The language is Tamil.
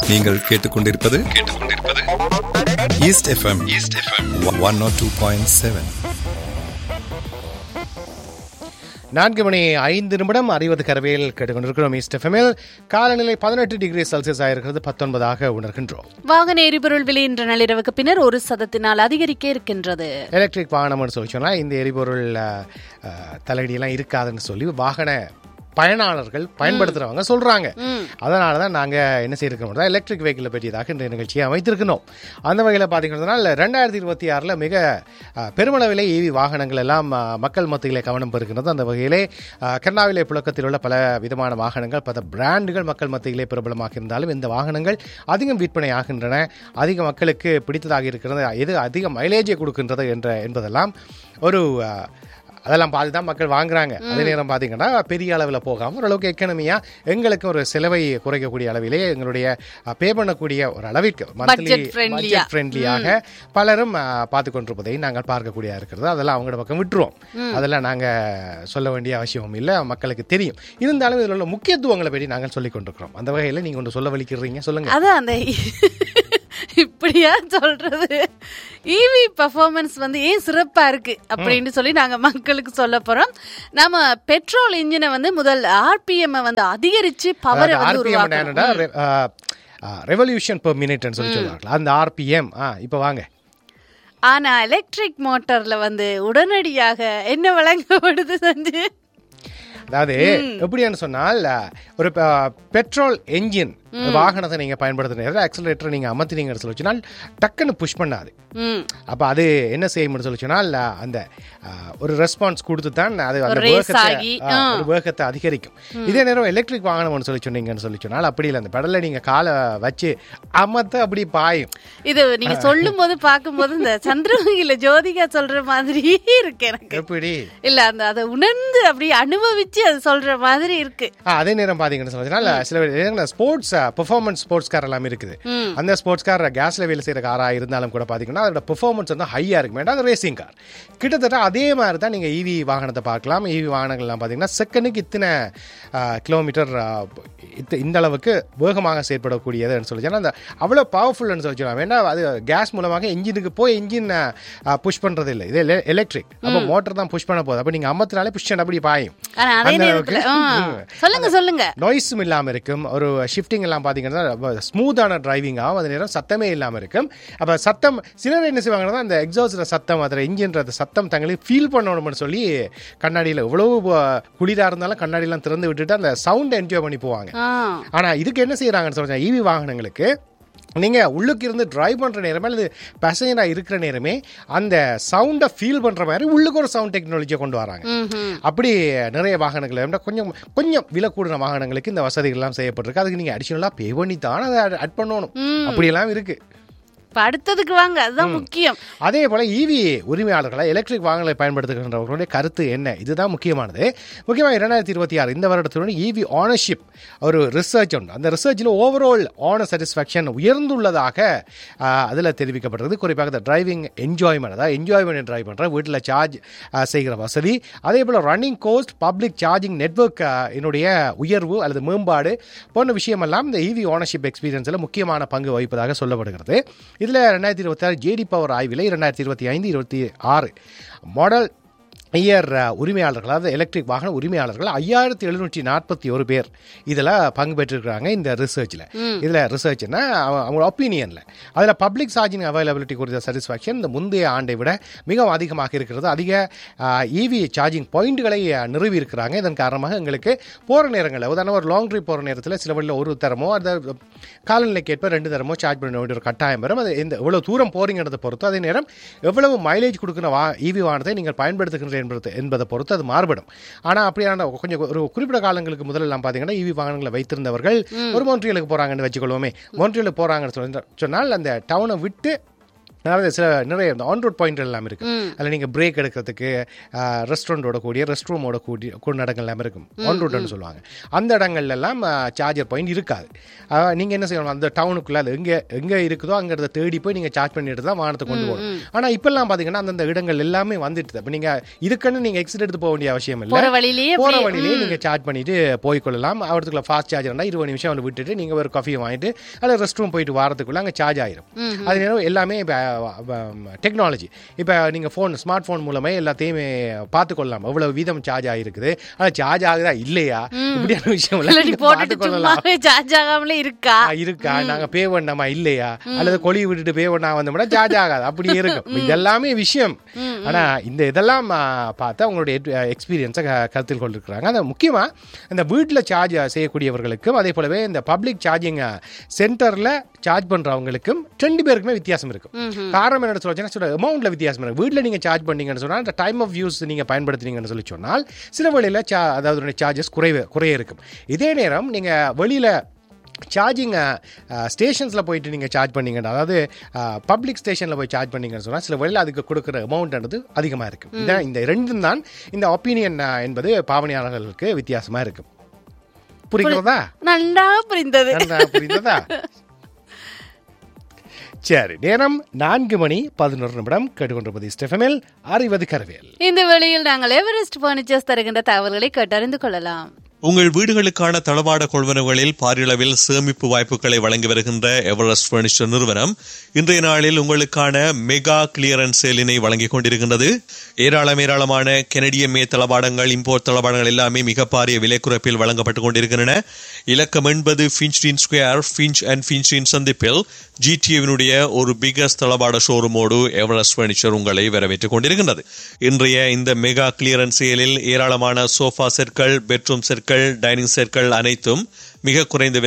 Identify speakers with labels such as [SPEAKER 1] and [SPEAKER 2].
[SPEAKER 1] நீங்கள் கேட்டுக்கொண்டிருப்பது கேட்டுக்கொண்டிருப்பது east FM east FM one nought two point seven
[SPEAKER 2] நான்கு மணி ஐந்து நிமிடம் அறிவது கரவையில் கேட்டுக்கொண்டிருக்கிறோம் ஈஸ்ட் எஃப்எம்மில் காலநிலை பதினெட்டு டிகிரி செல்சியஸ் ஆயிருக்கிறது பத்தொன்பதாக உணர்கின்றோம்
[SPEAKER 3] வாகன எரிபொருள் விலை இன்று நள்ளிரவுக்கு பின்னர் ஒரு சதத்தினால் அதிகரிக்க இருக்கின்றது
[SPEAKER 2] எலக்ட்ரிக் வாகனம்னு சொல்லி சொன்னால் இந்த எரிபொருள் அஹ், அஹ், தலையடியெல்லாம் இருக்காதுன்னு சொல்லி வாகன பயனாளர்கள் பயன்படுத்துறவங்க சொல்றாங்க அதனால தான் நாங்க என்ன செய்யிருக்கோம் எலக்ட்ரிக் வெஹிக்கிளை பற்றியதாக இந்த நிகழ்ச்சியை அமைத்திருக்கணும் அந்த வகையில் பார்த்தீங்கன்னா ரெண்டாயிரத்தி இருபத்தி ஆறில் மிக அஹ், பெருமளவிலே ஈவி வாகனங்கள் எல்லாம் அஹ், மக்கள் மத்தியிலே கவனம் பெறுகிறது அந்த வகையிலே அஹ், கர்நாவிலே புழக்கத்தில் உள்ள பல விதமான வாகனங்கள் பல பிராண்டுகள் மக்கள் மத்தியிலே பிரபலமாக இருந்தாலும் இந்த வாகனங்கள் அதிகம் விற்பனை ஆகின்றன அதிக மக்களுக்கு பிடித்ததாக இருக்கிறது எது அதிக மைலேஜை கொடுக்கின்றது என்ற என்பதெல்லாம் ஒரு அஹ், அதெல்லாம் பார்த்து தான் மக்கள் வாங்குறாங்க அதே நேரம் பார்த்தீங்கன்னா பெரிய அளவில் போகாமல் ஓரளவுக்கு எக்கனமியாக எங்களுக்கு ஒரு செலவை குறைக்கக்கூடிய அளவிலே எங்களுடைய பே பண்ணக்கூடிய ஒரு அளவிற்கு
[SPEAKER 3] Budget friendly-ஆ.
[SPEAKER 2] பட்ஜெட் ஃப்ரெண்ட்லியாக பலரும் அஹ், பார்த்து கொண்டிருப்பதை நாங்கள் பார்க்கக்கூடியதாக இருக்கிறது அதெல்லாம் அவங்களோட பக்கம் விட்டுருவோம் அதெல்லாம் நாங்கள் சொல்ல வேண்டிய அவசியமும் இல்லை மக்களுக்கு தெரியும் இருந்தாலும் இதில் உள்ள முக்கியத்துவங்களை பற்றி நாங்கள் சொல்லிக் கொண்டிருக்கிறோம் அந்த வகையில் நீங்கள் ஒன்று சொல்ல வலிக்கிறீங்க சொல்லுங்க
[SPEAKER 3] அதான் அந்த இப்படியா சொல்றது ஈவி பெர்ஃபார்மன்ஸ் வந்து ஏன் சிறப்பா இருக்கு அப்படின்னு சொல்லி நாங்க மக்களுக்கு சொல்ல போறோம் நம்ம பெட்ரோல் இன்ஜினை வந்து முதல் ஆர்பிஎம் வந்து அதிகரிச்சு பவரை வந்து
[SPEAKER 2] ஆர்பிஎம்
[SPEAKER 3] உருவாக்கணும்
[SPEAKER 2] ரெவல்யூஷன் பெர் மினிட்னு சொல்லி சொல்லுவாங்க அந்த ஆர்பிஎம் ஆ இப்போ வாங்க
[SPEAKER 3] ஆனா எலக்ட்ரிக் மோட்டார்ல வந்து உடனடியாக என்ன வழங்கப்படுது செஞ்சு
[SPEAKER 2] அதாவது எப்படின்னு சொன்னால் அஹ், ஒரு பெட்ரோல் என்ஜின் வாகனத்தை நீங்க பயன்படுத்துற நேரம் ஆக்சிலேட்டர் நீங்க அமர்த்தினீங்கன்னு சொல்லி சொன்னால் டக்குன்னு புஷ் பண்ணாது
[SPEAKER 3] ம்
[SPEAKER 2] அப்ப அது என்ன செய்யும்னு சொல்லி சொன்னால் அஹ், அந்த அஹ், ஒரு ரெஸ்பான்ஸ் கொடுத்து தான் அது அந்த
[SPEAKER 3] ஒரு race
[SPEAKER 2] வேகத்தை
[SPEAKER 3] ஆகி,
[SPEAKER 2] அஹ், ஒரு வேகத்தை அதிகரிக்கும் இதே நேரம் எலக்ட்ரிக் வாகனம்னு சொல்லி சொன்னீங்கன்னு சொல்லி சொன்னால் அப்படி இல்லை அந்த பெடலை நீங்க காலை வச்சு அமர்த்த அப்படி பாயும்
[SPEAKER 3] இது நீங்க சொல்லும் போது பார்க்கும்போது இந்த சந்திரமுகில ஜோதிகா சொல்ற மாதிரி இருக்கு எனக்கு
[SPEAKER 2] எப்படி
[SPEAKER 3] இல்ல அந்த அதை உணர்ந்து அப்படி அனுபவிச்சு அது சொல்ற மாதிரி இருக்கு
[SPEAKER 2] ஆ, அதே நேரம் பாத்தீங்கன்னு சொன்னா சில பேர் ஸ்போர்ட்ஸ் பெர்ஃபார்மன்ஸ் ஸ்போர்ட்ஸ் கார் எல்லாம் இருக்குது அந்த ஸ்போர்ட்ஸ் கார் கேஸ்ல வேலை செய்யற காரா இருந்தாலும் கூட பாத்தீங்கன்னா அதோட பெர்ஃபார்மன்ஸ் வந்து ஹையா இருக்கும் வேண்டாம் அது ரேசிங் கார் கிட்டத்தட்ட அதே மாதிரி தான் நீங்க ஈவி வாகனத்தை பார்க்கலாம் ஈவி வாகனங்கள்லாம் பாத்தீங்கன்னா செகண்டுக்கு இத்தனை கிலோமீட்டர் இந்த அளவுக்கு வேகமாக செயற்படக்கூடியதுன்னு சொல்லி சொன்னா அந்த அவ்வளோ பவர்ஃபுல்னு சொல்லி சொல்லலாம் வேண்டாம் அது கேஸ் மூலமாக இன்ஜினுக்கு போய் இன்ஜின் புஷ் பண்றது இல்லை இது எலக்ட்ரிக் அப்போ மோட்டர் தான் புஷ் பண்ண போகுது அப்போ நீங்க அமர்த்தினாலே புஷ் அப்படி பாயும்
[SPEAKER 3] ஆனா அதே
[SPEAKER 2] அந்த
[SPEAKER 3] நேரத்துல ஆ,
[SPEAKER 2] அளவுக்கு-
[SPEAKER 3] சொல்லுங்க சொல்லுங்க
[SPEAKER 2] நாய்ஸும் இல்லாமல் இருக்கும் ஒரு ஷிஃப்டிங் எல்லாம் பார்த்தீங்கன்னா ஸ்மூத்தான டிரைவிங் ஆகும் அதே நேரம் சத்தமே இல்லாமல் இருக்கும் அப்போ சத்தம் சிலர் என்ன செய்வாங்கன்னா அந்த எக்ஸாஸ்ட் சத்தம் அதில் இன்ஜின்ற அந்த சத்தம் தங்களுக்கு ஃபீல் பண்ணணும்னு சொல்லி கண்ணாடியில் எவ்வளவு குளிராக இருந்தாலும் கண்ணாடியெல்லாம் திறந்து விட்டுட்டு அந்த சவுண்டை என்ஜாய் பண்ணி போவாங்க
[SPEAKER 3] ஆ,
[SPEAKER 2] ஆனால் இதுக்கு என்ன செய்கிறாங்கன்னு சொல்லுங்க ஈவி வாகனங்களுக்கு நீங்கள் உள்ளுக்கு இருந்து டிரைவ் பண்ணுற நேரமே அல்லது பேசஞ்சராக இருக்கிற நேரமே அந்த சவுண்டை ஃபீல் பண்ணுற மாதிரி உள்ளுக்கு ஒரு சவுண்ட் டெக்னாலஜியை கொண்டு வராங்க
[SPEAKER 3] ம்ஹும்.
[SPEAKER 2] அப்படி நிறைய வாகனங்கள் இருந்தா கொஞ்சம் கொஞ்சம் விலை கூடின வாகனங்களுக்கு இந்த வசதிகள்லாம் செய்யப்பட்டிருக்கு அதுக்கு நீங்கள் அடிஷனலாக பே பண்ணி தான் அதை அட் பண்ணணும் அப்படியெல்லாம் இருக்கு
[SPEAKER 3] இப்ப அடுத்ததுக்கு வாங்க அதுதான் முக்கியம்
[SPEAKER 2] அதே போல ஈவி உரிமையாளர்களை எலக்ட்ரிக் வாகனங்களை பயன்படுத்துகின்றவர்களுடைய கருத்து என்ன இதுதான் முக்கியமானது முக்கியமாக இரண்டாயிரத்தி இருபத்தி ஆறு இந்த வருடத்துடன் ஈவி ஆனர்ஷிப் ஒரு ரிசர்ச் உண்டு அந்த ரிசர்ச்சில் ஓவரால் ஆனர் சாட்டிஸ்ஃபேக்ஷன் உயர்ந்துள்ளதாக அதில் தெரிவிக்கப்பட்டிருக்கு குறிப்பாக இந்த டிரைவிங் என்ஜாய்மெண்ட் அதாவது என்ஜாய்மெண்ட் டிரைவ் பண்ணுற வீட்டில் சார்ஜ் செய்கிற வசதி அதே போல் running cost public charging network என்னுடைய உயர்வு அல்லது மேம்பாடு போன்ற விஷயமெல்லாம் இந்த ஈவி ஓனர்ஷிப் எக்ஸ்பீரியன்ஸில் முக்கியமான பங்கு வகிப்பதாக சொல்லப்படுகிறது இதில் ரெண்டாயிரத்தி இருபத்தி ஆறு ஜேடி பவர் ஆய்வில் இரண்டாயிரத்தி இருபத்தி ஐந்து இருபத்தி ஆறு மாடல் இயர் உரிமையாளர்கள் அதாவது எலக்ட்ரிக் வாகன உரிமையாளர்கள் ஐயாயிரத்தி எழுநூற்றி நாற்பத்தி ஒரு பேர் இதில் பங்கு பெற்றிருக்கிறாங்க இந்த ரிசர்ச்சில் இதில் ரிசர்ச்னா அவங்களோட ஒப்பீனியனில் அதில் பப்ளிக் சார்ஜிங் அவைலபிலிட்டி குறித்த சாட்டிஸ்ஃபேக்ஷன் இந்த முந்தைய ஆண்டை விட மிகவும் அதிகமாக இருக்கிறது அதிக இவி சார்ஜிங் பாயிண்ட்களை நிறுவி இருக்கிறாங்க இதன் காரணமாக எங்களுக்கு போகிற நேரங்களில் உதாரணம் ஒரு லாங் ட்ரிப் போகிற நேரத்தில் சில வழியில் ஒரு தரமோ அந்த காலநிலைக்கு ஏற்ப ரெண்டு தரமோ சார்ஜ் பண்ண வேண்டிய ஒரு கட்டாயம் வரும் அது இந்த எவ்வளோ தூரம் போறீங்கிறத பொறுத்து அதே நேரம் எவ்வளவு மைலேஜ் கொடுக்குற வா இவி வாகனத்தை நீங்கள் பயன்படுத்துகின்ற என்பது என்பதை பொறுத்து அது மாறுபடும் ஆனால் அப்படியான கொஞ்சம் ஒரு குறிப்பிட்ட காலங்களுக்கு முதலெல்லாம் பார்த்தீங்கன்னா இவி வாகனங்களை வைத்திருந்தவர்கள் ஒரு மொன்ட்ரியலுக்கு போகிறாங்கன்னு வச்சுக்கொள்வோமே மொன்ட்ரியலுக்கு போகிறாங்கன்னு சொல்லி சொன்னால் அந்த டவுனை விட்டு அதாவது சில நிறைய இந்த ஆன் ரோட் பாயிண்ட் எல்லாம் இருக்கு அதில் நீங்கள் பிரேக் எடுக்கிறதுக்கு ரெஸ்டாரண்டோட கூடிய ரெஸ்ட் ரூமோட கூடிய கூட இடங்கள் எல்லாம் இருக்கும் ஆன் ரோட்னு சொல்லுவாங்க அந்த இடங்கள்ல எல்லாம் சார்ஜர் பாயிண்ட் இருக்காது நீங்கள் என்ன செய்யணும் அந்த டவுனுக்குள்ள அது எங்கே எங்கே இருக்குதோ அங்கே தேடி போய் நீங்கள் சார்ஜ் பண்ணிட்டு தான் வாகனத்தை கொண்டு போகணும் ஆனால் இப்பெல்லாம் பார்த்தீங்கன்னா அந்தந்த இடங்கள் எல்லாமே வந்துட்டு அப்போ நீங்கள் இதுக்குன்னு நீங்கள் எக்ஸிட் எடுத்து போக வேண்டிய அவசியம் இல்லை
[SPEAKER 3] போற வழியிலேயே
[SPEAKER 2] போற
[SPEAKER 3] அப்படியே,
[SPEAKER 2] வழியிலேயே நீங்க சார்ஜ் பண்ணிட்டு போய்க்கொள்ளலாம் அவரத்துக்குள்ள ஃபாஸ்ட் சார்ஜர்னா இருபது நிமிஷம் அவளை விட்டுட்டு நீங்க ஒரு காஃபியை வாங்கிட்டு அதில் ரெஸ்ட் ரூம் போயிட்டு வரதுக்குள்ள அங்கே சார்ஜ் ஆயிரும் அது நேரம் எல்லாமே டெக்னாலஜி இப்போ நீங்க ஃபோன் ஸ்மார்ட் ஃபோன் மூலமே எல்லாத்தையுமே பார்த்து கொள்ளலாம் எவ்வளவு வீதம் சார்ஜ் ஆகிருக்குது ஆனால் சார்ஜ் ஆகுதா இல்லையா இப்படியான விஷயம் எல்லாம்
[SPEAKER 3] இல்லாட்டி
[SPEAKER 2] நீங்க
[SPEAKER 3] போட்டுட்டு
[SPEAKER 2] பார்த்துக்கொள்ளலாம்.
[SPEAKER 3] சும்மாவே சார்ஜ் ஆகாமலே இருக்கா
[SPEAKER 2] ஆ, இருக்கா நாங்க பே பண்ணாமா இல்லையா அல்லது கொழி விட்டுட்டு பே பண்ணா வந்தோம்னா சார்ஜ் ஆகாது அப்படி இருக்கும் இதெல்லாமே விஷயம் ஆனா இந்த இதெல்லாம் ஆ, பார்த்தா உங்களுடைய எக்ஸ்பீரியன்ஸை கருத்தில் கொண்டிருக்கிறாங்க அந்த முக்கியமா இந்த வீட்டில் சார்ஜ் செய்யக்கூடியவர்களுக்கும் அதே போலவே இந்த பப்ளிக் சார்ஜிங் சென்டர்ல சார்ஜ் பண்றவங்களுக்கும் ரெண்டு பேருக்குமே வித்தியாசம் இருக்கும் காரணம் என்ன சொல்லுச்சுன்னா சொல்ல அமௌண்ட்ல வித்தியாசம் இருக்கு வீட்டில் நீங்க சார்ஜ் பண்ணீங்கன்னு சொன்னா அந்த டைம் ஆஃப் யூஸ் நீங்க பயன்படுத்துனீங்கன்னு சொல்லி சொன்னால் சில வழியில் சா அதாவது சார்ஜஸ் குறைவு குறைய இருக்கும் இதே நேரம் நீங்க வெளியில சார்ஜிங் ஸ்டேஷன்ஸில் போயிட்டு நீங்கள் சார்ஜ் பண்ணீங்கன்னா அதாவது பப்ளிக் ஸ்டேஷனில் போய் சார்ஜ் பண்ணீங்கன்னு சொன்னால் சில வழியில் அதுக்கு கொடுக்குற அமௌண்ட்ன்றது அதிகமாக இருக்கும் இதான் இந்த ரெண்டும் தான் இந்த ஒப்பீனியன் என்பது பாவனையாளர்களுக்கு வித்தியாசமாக இருக்கும் புரிகிறதா
[SPEAKER 3] நல்லா புரிந்தது
[SPEAKER 2] நன்றா புரிந்ததா சரி நேரம் நான்கு மணி பதினொரு நிமிடம் கேட்டுக்கொண்டிருப்பது ஸ்டெஃபமில் அறிவது கரவேல்
[SPEAKER 3] இந்த வேளையில் நாங்கள் எவரெஸ்ட் பர்னிச்சர்ஸ் தருகின்ற தகவல்களை கேட்டறிந்து கொள்ளலாம்
[SPEAKER 4] உங்கள் வீடுகளுக்கான தளவாட கொள்வனவுகளில் பாரியளவில் சேமிப்பு வாய்ப்புகளை வழங்கி வருகின்ற எவரெஸ்ட் பர்னிச்சர் நிறுவனம் இன்றைய நாளில் உங்களுக்கான மெகா கிளியரன்ஸ் சேலினை வழங்கிக் கொண்டிருக்கின்றது ஏராளம் ஏராளமான கெனடிய மே தளவாடங்கள் இம்போர்ட் தளவாடங்கள் எல்லாமே மிக பாரிய விலை குறைப்பில் வழங்கப்பட்டுக் கொண்டிருக்கின்றன இலக்கம் என்பது ஃபின்ச்டின் ஸ்கொயர் ஃபின்ச் அண்ட் ஃபின்ச்டின் சந்திப்பில் ஜிடிஏவினுடைய ஒரு பிகஸ்ட் தளவாட ஷோரூமோடு எவரெஸ்ட் பர்னிச்சர் உங்களை வரவேற்றுக் கொண்டிருக்கின்றது இன்றைய இந்த மெகா கிளியரன்ஸ் சேலில் ஏராளமான சோஃபா செட்கள் பெட்ரூம் செட்கள் டைனிங் செட்கள் அனைத்தும் மிக குறைந்த